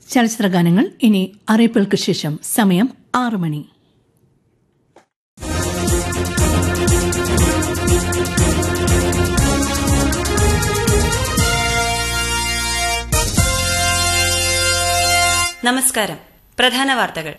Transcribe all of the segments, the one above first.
ചലച്ചിത്ര ഗാനങ്ങൾ ഇനി അറിയിപ്പുകൾക്ക് ശേഷം സമയം ആറ് മണി നമസ്കാരം പ്രധാന വാർത്തകൾ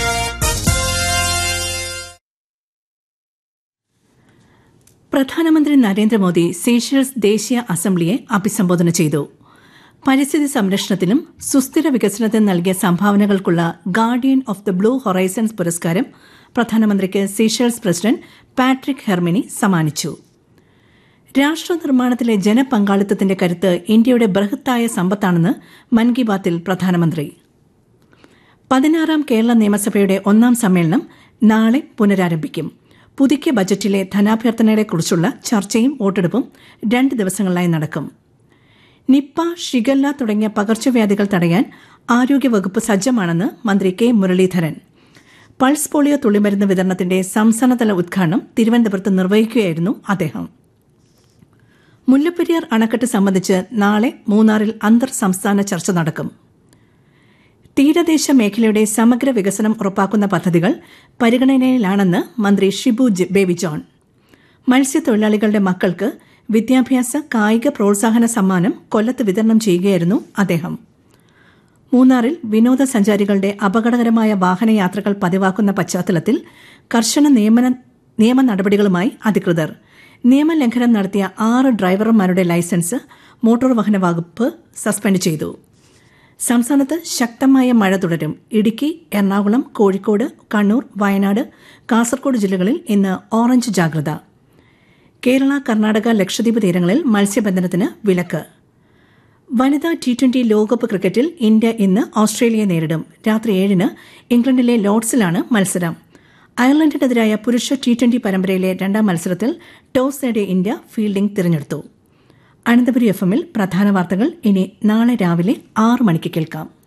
പ്രധാനമന്ത്രി നരേന്ദ്രമോദി സീഷൽസ് ദേശീയ അസംബ്ലിയെ അഭിസംബോധന ചെയ്തു പരിസ്ഥിതി സംരക്ഷണത്തിനും സുസ്ഥിര വികസനത്തിനും നൽകിയ സംഭാവനകൾക്കുള്ള guardian of the blue horizons പുരസ്കാരം പ്രധാനമന്ത്രിക്ക് സീഷൽസ് പ്രസിഡന്റ് പാട്രിക് ഹെർമിനി സമ്മാനിച്ചു രാഷ്ട്ര നിർമ്മാണത്തിലെ ജനപങ്കാളിത്തത്തിന്റെ കരുത്ത് ഇന്ത്യയുടെ ബൃഹത്തായ സമ്പത്താണെന്ന് മൻ കി ബാത്തിൽ പ്രധാനമന്ത്രി പതിനാറാം കേരള നിയമസഭയുടെ ഒന്നാം സമ്മേളനം നാളെ പുനരാരംഭിക്കും പുതുക്കിയ ബജറ്റിലെ ധനാഭ്യർത്ഥനകളെക്കുറിച്ചുള്ള ചർച്ചയും വോട്ടെടുപ്പും രണ്ട് ദിവസങ്ങളിലായി നടക്കും നിപ്പ ഷിഗല്ല തുടങ്ങിയ പകർച്ചവ്യാധികൾ തടയാൻ ആരോഗ്യവകുപ്പ് സജ്ജമാണെന്ന് മന്ത്രി കെ മുരളീധരൻ പൾസ് പോളിയോ തുള്ളിമരുന്ന് വിതരണത്തിന്റെ സംസ്ഥാനതല ഉദ്ഘാടനം തിരുവനന്തപുരത്ത് നിർവഹിക്കുകയായിരുന്നു അദ്ദേഹം മുല്ലപ്പെരിയാർ അണക്കെട്ട് സംബന്ധിച്ച് നാളെ മൂന്നാറിൽ അന്തർ സംസ്ഥാന ചർച്ച നടക്കും തീരദേശ മേഖലയുടെ സമഗ്ര വികസനം ഉറപ്പാക്കുന്ന പദ്ധതികൾ പരിഗണനയിലാണെന്ന് മന്ത്രി ഷിബു ബേബി ജോൺ മത്സ്യത്തൊഴിലാളികളുടെ മക്കൾക്ക് വിദ്യാഭ്യാസ കായിക പ്രോത്സാഹന സമ്മാനം കൊല്ലത്ത് വിതരണം ചെയ്യുകയായിരുന്നു അദ്ദേഹം മൂന്നാറിൽ വിനോദസഞ്ചാരികളുടെ അപകടകരമായ വാഹനയാത്രകൾ പതിവാക്കുന്ന പശ്ചാത്തലത്തിൽ കർശന നിയമന നിയമ നടപടികളുമായി അധികൃതർ നിയമലംഘനം നടത്തിയ ആറ് ഡ്രൈവർമാരുടെ ലൈസൻസ് മോട്ടോർ വാഹന വകുപ്പ് സസ്പെൻഡ് ചെയ്തു സംസ്ഥാനത്ത് ശക്തമായ മഴ തുടരും ഇടുക്കി എറണാകുളം കോഴിക്കോട് കണ്ണൂർ വയനാട് കാസർഗോഡ് ജില്ലകളിൽ ഇന്ന് ഓറഞ്ച് ജാഗ്രത കേരള കർണാടക ലക്ഷദ്വീപ് തീരങ്ങളിൽ മത്സ്യബന്ധനത്തിന് വിലക്ക് വനിതാ ടി ട്വന്റി ലോകകപ്പ് ക്രിക്കറ്റിൽ ഇന്ത്യ ഇന്ന് ഓസ്ട്രേലിയയെ നേരിടും രാത്രി ഏഴിന് ഇംഗ്ലണ്ടിലെ ലോർഡ്സിലാണ് മത്സരം അയർലൻഡിനെതിരായ പുരുഷ ടി ട്വന്റി പരമ്പരയിലെ രണ്ടാം മത്സരത്തിൽ ടോസ് നേടിയ ഇന്ത്യ ഫീൽഡിംഗ് തിരഞ്ഞെടുത്തു അനന്തപുരി എഫ് എമ്മിൽ പ്രധാന വാർത്തകൾ ഇനി നാളെ രാവിലെ ആറ് മണിക്ക് കേൾക്കാം